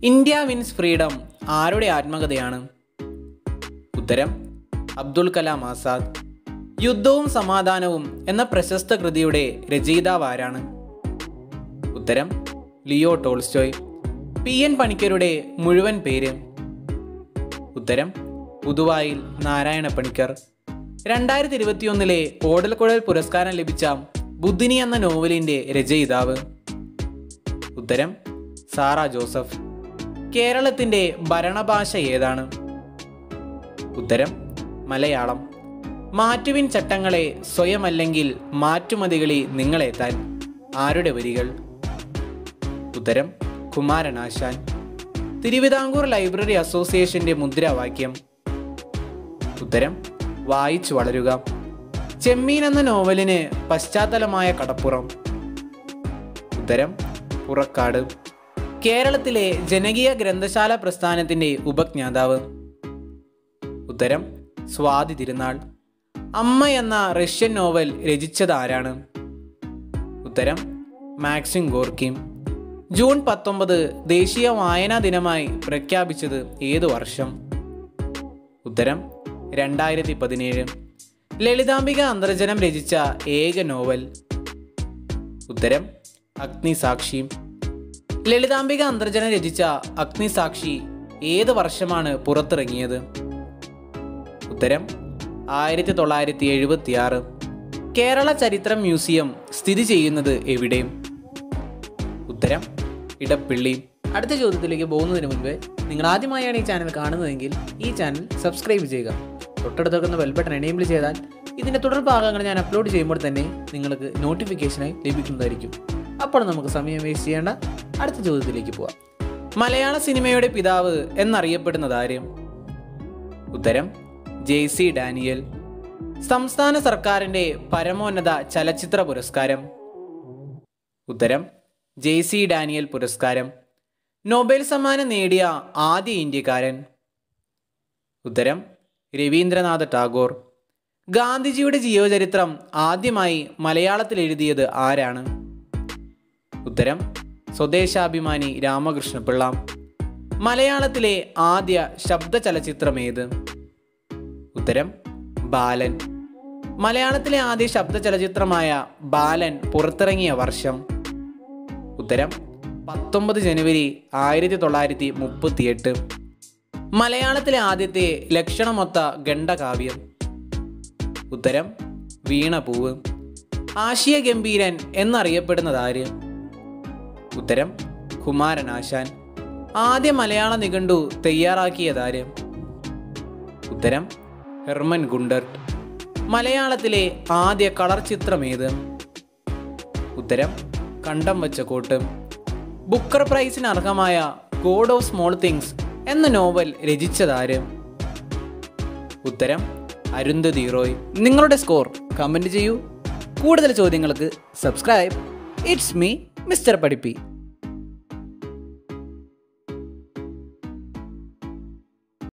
India wins freedom ആരുടെ ആത്മകഥയാണ് ഉത്തരം അബ്ദുൽ കലാം ആസാദ് യുദ്ധവും സമാധാനവും എന്ന പ്രശസ്ത കൃതിയുടെ രചയിതാവ് ആരാണ് ഉത്തരം ലിയോ ടോൾസ്റ്റോയ് പി എൻ പണിക്കരുടെ മുഴുവൻ പേര് ഉത്തരം പുതുവായിൽ നാരായണ പണിക്കർ രണ്ടായിരത്തി ഇരുപത്തിയൊന്നിലെ ഓടൽക്കുഴൽ പുരസ്കാരം ലഭിച്ച ബുദ്ധിനി എന്ന നോവലിന്റെ രചയിതാവ് ഉത്തരം സാറ ജോസഫ് കേരളത്തിന്റെ ഭരണഭാഷ ഏതാണ് ഉത്തരം മലയാളം മാറ്റുവിൻ ചട്ടങ്ങളെ സ്വയമല്ലെങ്കിൽ മാറ്റുമതികളി നിങ്ങളെത്താൻ ആരുടെ വരികൾ ഉത്തരം കുമാരനാശാൻ തിരുവിതാംകൂർ ലൈബ്രറി അസോസിയേഷന്റെ മുദ്രാവാക്യം ഉത്തരം വായിച്ചു വളരുക ചെമ്മീൻ എന്ന നോവലിന് പശ്ചാത്തലമായ കടപ്പുറം ഉത്തരം പുറക്കാട് കേരളത്തിലെ ജനകീയ ഗ്രന്ഥശാല പ്രസ്ഥാനത്തിന്റെ ഉപജ്ഞാതാവ് ഉത്തരം സ്വാതി തിരുനാൾ അമ്മ എന്ന റഷ്യൻ നോവൽ രചിച്ചത് ആരാണ് ഉത്തരം മാക്സിം ഗോർക്കിം ജൂൺ പത്തൊമ്പത് ദേശീയ വായനാ ദിനമായി പ്രഖ്യാപിച്ചത് ഏതു വർഷം ഉത്തരം രണ്ടായിരത്തി പതിനേഴ് ലളിതാംബിക അന്തർജനം രചിച്ച ഏക നോവൽ ഉത്തരം അഗ്നിസാക്ഷി ലളിതാംബിക അന്തർജനം രചിച്ച അഗ്നിസാക്ഷി ഏത് വർഷമാണ് പുറത്തിറങ്ങിയത് ഉത്തരം ആയിരത്തി തൊള്ളായിരത്തി എഴുപത്തി ആറ് കേരള ചരിത്രം മ്യൂസിയം സ്ഥിതി ചെയ്യുന്നത് എവിടെ ഉത്തരം ഇടപ്പിള്ളി അടുത്ത ചോദ്യത്തിലേക്ക് പോകുന്നതിന് മുൻപ് നിങ്ങൾ ആദ്യമായാണ് ഈ ചാനൽ കാണുന്നതെങ്കിൽ ഈ ചാനൽ സബ്സ്ക്രൈബ് ചെയ്യുക തൊട്ടടുത്ത് വെക്കുന്ന ബെൽ ബട്ടൺ എനേബിൾ ചെയ്താൽ ഇതിൻ്റെ തുടർ ഭാഗങ്ങൾ ഞാൻ അപ്ലോഡ് ചെയ്യുമ്പോൾ തന്നെ നിങ്ങൾക്ക് നോട്ടിഫിക്കേഷനായി ലഭിക്കുന്നതായിരിക്കും അപ്പോൾ നമുക്ക് സമയം വേസ്റ്റ് ചെയ്യേണ്ട അടുത്ത ചോദ്യത്തിലേക്ക് പോവാം മലയാള സിനിമയുടെ പിതാവ് എന്നറിയപ്പെടുന്നത് ആര് ഉത്തരം ജെ സി ഡാനിയൽ സംസ്ഥാന സർക്കാരിൻ്റെ പരമോന്നത ചലച്ചിത്ര പുരസ്കാരം ഉത്തരം ജെ സി ഡാനിയൽ പുരസ്കാരം നൊബേൽ സമ്മാനം നേടിയ ആദ്യ ഇന്ത്യക്കാരൻ ഉത്തരം രവീന്ദ്രനാഥ ടാഗോർ ഗാന്ധിജിയുടെ ജീവചരിത്രം ആദ്യമായി മലയാളത്തിൽ എഴുതിയത് ആരാണ് ഉത്തരം സ്വദേശാഭിമാനി രാമകൃഷ്ണപിള്ള മലയാളത്തിലെ ആദ്യ ശബ്ദ ചലച്ചിത്രം ഏത് ഉത്തരം ബാലൻ മലയാളത്തിലെ ആദ്യ ശബ്ദ ചലച്ചിത്രമായ ബാലൻ പുറത്തിറങ്ങിയ വർഷം ഉത്തരം പത്തൊമ്പത് ജനുവരി ആയിരത്തി തൊള്ളായിരത്തി മുപ്പത്തിയെട്ട് മലയാളത്തിലെ ആദ്യത്തെ ലക്ഷണമൊത്ത ഗണ്ഡകാവ്യം ഉത്തരം വീണപൂവ് ആശയ ഗംഭീരൻ എന്നറിയപ്പെടുന്നത് ആര് ഉത്തരം കുമാരനാശാൻ ആദ്യ മലയാള നിഘണ്ടു തയ്യാറാക്കിയതാര് ഉത്തരം ഹെർമൻ ഗുണ്ടർട്ട് മലയാളത്തിലെ ആദ്യ കളർ ചിത്രം ഏത് ഉത്തരം കണ്ടം വച്ച കോട്ട് ബുക്കർ പ്രൈസിന് അർഹമായ ഗോഡ് ഓഫ് സ്മോൾ തിങ്സ് എന്ന നോവൽ രചിച്ചതാര് ഉത്തരം അരുന്ധതി റോയ് നിങ്ങളുടെ സ്കോർ കമൻറ്റ് ചെയ്യൂ കൂടുതൽ ചോദ്യങ്ങൾക്ക് സബ്സ്ക്രൈബ് ഇറ്റ്സ് മീ മിസ്റ്റർ പഠിപ്പി